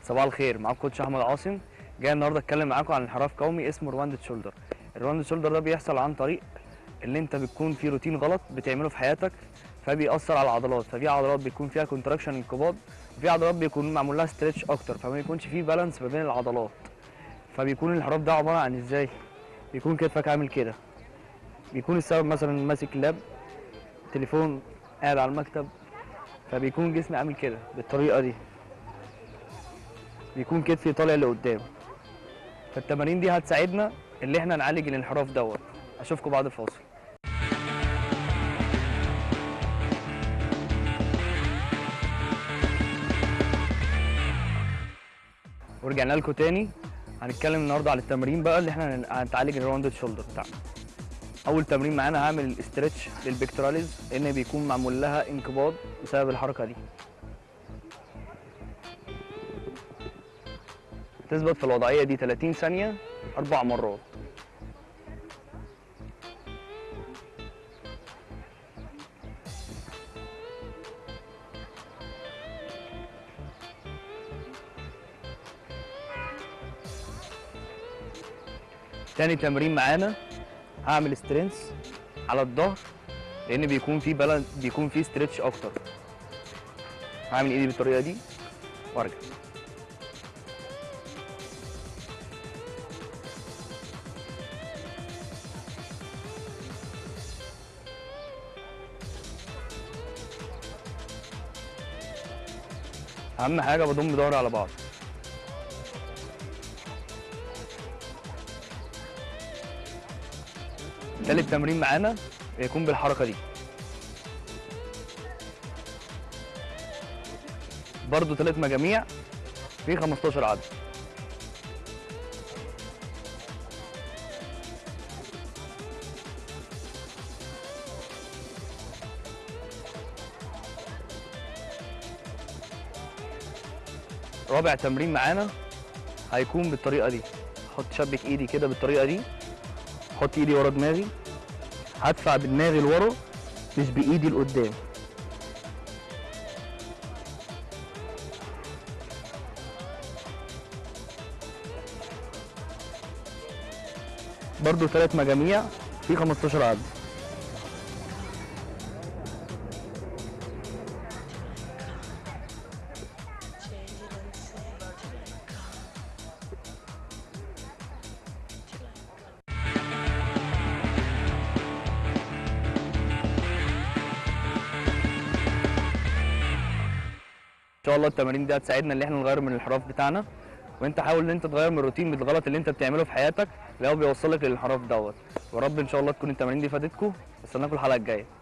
صباح الخير معاكم كوتش احمد عاصم جاي النهارده اتكلم معاكم عن انحراف قومي اسمه رواندة شولدر الرواندة شولدر ده بيحصل عن طريق اللي انت بتكون في روتين غلط بتعمله في حياتك فبيأثر على العضلات ففي عضلات بيكون فيها كونتراكشن انقباض وفي عضلات بيكون معمول لها ستريتش اكتر فما بيكونش فيه بالانس ما بين العضلات فبيكون الانحراف ده عباره عن ازاي بيكون كتفك عامل كده بيكون السبب مثلا ماسك اللاب تليفون قاعد على المكتب فبيكون جسمي عامل كده بالطريقه دي بيكون كتفي طالع لقدام فالتمارين دي هتساعدنا اللي احنا نعالج الانحراف دوت اشوفكم بعد الفاصل ورجعنا لكم تاني هنتكلم النهارده على التمرين بقى اللي احنا هن- هنتعالج الراوندد شولدر بتاعنا اول تمرين معانا هعمل الاسترتش للبيكتوراليز لان بيكون معمول لها انقباض بسبب الحركه دي تثبت في الوضعيه دي 30 ثانيه اربع مرات تاني تمرين معانا هعمل سترينث على الظهر لان بيكون فيه بالانس بيكون فيه ستريتش اكتر هعمل ايدي بالطريقه دي وارجع اهم حاجه بضم ظهري على بعض تالت تمرين معانا بيكون بالحركه دي برضو تلات مجاميع في 15 عدد رابع تمرين معانا هيكون بالطريقه دي احط شبك ايدي كده بالطريقه دي احط ايدي ورا دماغي هدفع بدماغي لورا مش بايدي لقدام برضو ثلاث مجاميع في 15 عد ان شاء الله التمارين دي هتساعدنا ان احنا نغير من الانحراف بتاعنا وانت حاول ان انت تغير من الروتين من الغلط اللي انت بتعمله في حياتك اللي هو بيوصلك للانحراف دوت ورب ان شاء الله تكون التمارين دي فادتكم استناكم الحلقه الجايه